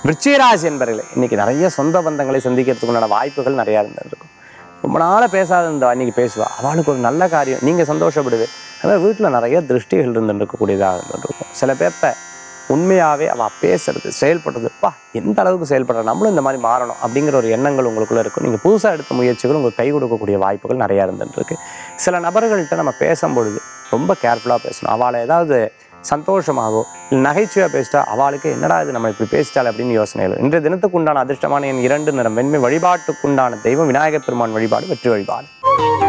விருச்சிகராசி என்பர்களே இன்னைக்கு நிறைய சொந்த பந்தங்களை சந்திக்கிறதுக்கு உண்டான வாய்ப்புகள் நிறையா இருந்திருக்கும் ரொம்ப நாளாக பேசாத இருந்தா இன்னைக்கு பேசுவா அவளுக்கு ஒரு நல்ல காரியம் நீங்கள் சந்தோஷப்படுது அதாவது வீட்டில் நிறைய திருஷ்டிகள் இருந்துட்டு இருக்கக்கூடியதாக இருந்துருக்கும் சில பேர்த்த உண்மையாகவே அவள் பேசுறது செயல்படுறது பா எந்த அளவுக்கு செயல்படுற நம்மளும் இந்த மாதிரி மாறணும் அப்படிங்கிற ஒரு எண்ணங்கள் உங்களுக்குள்ள இருக்கும் நீங்கள் புதுசாக எடுத்த முயற்சிகள் உங்களுக்கு கை கொடுக்கக்கூடிய வாய்ப்புகள் நிறையா இருந்துட்டு இருக்கு சில நபர்கள்ட்ட நம்ம பேசும்பொழுது ரொம்ப கேர்ஃபுல்லாக பேசணும் அவளை ஏதாவது சந்தோஷமாகவோ இல்லை நகைச்சுவையாக பேசிட்டா அவளுக்கு என்னடா இது நம்ம இப்படி பேசிட்டாள் அப்படின்னு யோசனைகள் இன்றைய தினத்துக்கு உண்டான அதிர்ஷ்டமான என் இரண்டு நிறம் வெண்மை வழிபாட்டுக்குண்டான தெய்வம் விநாயகப் பெருமான் வழிபாடு வெற்றி வழிபாடு